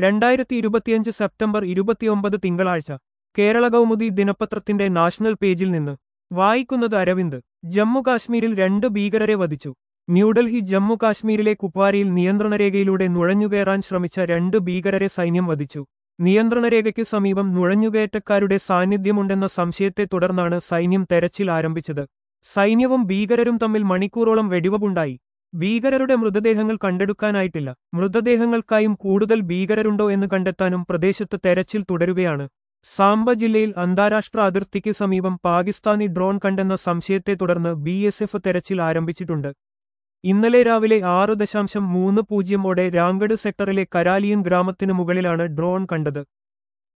രണ്ടായിരത്തി ഇരുപത്തിയഞ്ച് സെപ്റ്റംബർ ഇരുപത്തിയൊമ്പത് തിങ്കളാഴ്ച കേരള കൗമുദി ദിനപത്രത്തിന്റെ നാഷണൽ പേജിൽ നിന്ന് വായിക്കുന്നത് അരവിന്ദ് ജമ്മു കാശ്മീരിൽ രണ്ട് ഭീകരരെ വധിച്ചു ന്യൂഡൽഹി ജമ്മു കാശ്മീരിലെ കുപ്വാരയിൽ നിയന്ത്രണരേഖയിലൂടെ നുഴഞ്ഞുകയറാൻ ശ്രമിച്ച രണ്ട് ഭീകരരെ സൈന്യം വധിച്ചു നിയന്ത്രണരേഖയ്ക്ക് സമീപം നുഴഞ്ഞുകയറ്റക്കാരുടെ സാന്നിധ്യമുണ്ടെന്ന സംശയത്തെ തുടർന്നാണ് സൈന്യം തെരച്ചിൽ ആരംഭിച്ചത് സൈന്യവും ഭീകരരും തമ്മിൽ മണിക്കൂറോളം വെടിവവുണ്ടായി ഭീകരരുടെ മൃതദേഹങ്ങൾ കണ്ടെടുക്കാനായിട്ടില്ല മൃതദേഹങ്ങൾക്കായും കൂടുതൽ ഭീകരരുണ്ടോ എന്ന് കണ്ടെത്താനും പ്രദേശത്ത് തെരച്ചിൽ തുടരുകയാണ് സാംബ ജില്ലയിൽ അന്താരാഷ്ട്ര അതിർത്തിക്ക് സമീപം പാകിസ്ഥാനി ഡ്രോൺ കണ്ടെന്ന സംശയത്തെ തുടർന്ന് ബി എസ് എഫ് തെരച്ചിൽ ആരംഭിച്ചിട്ടുണ്ട് ഇന്നലെ രാവിലെ ആറ് ദശാംശം മൂന്ന് പൂജ്യമോടെ രാംഗഡ് സെക്ടറിലെ കരാലിയൻ ഗ്രാമത്തിനു മുകളിലാണ് ഡ്രോൺ കണ്ടത്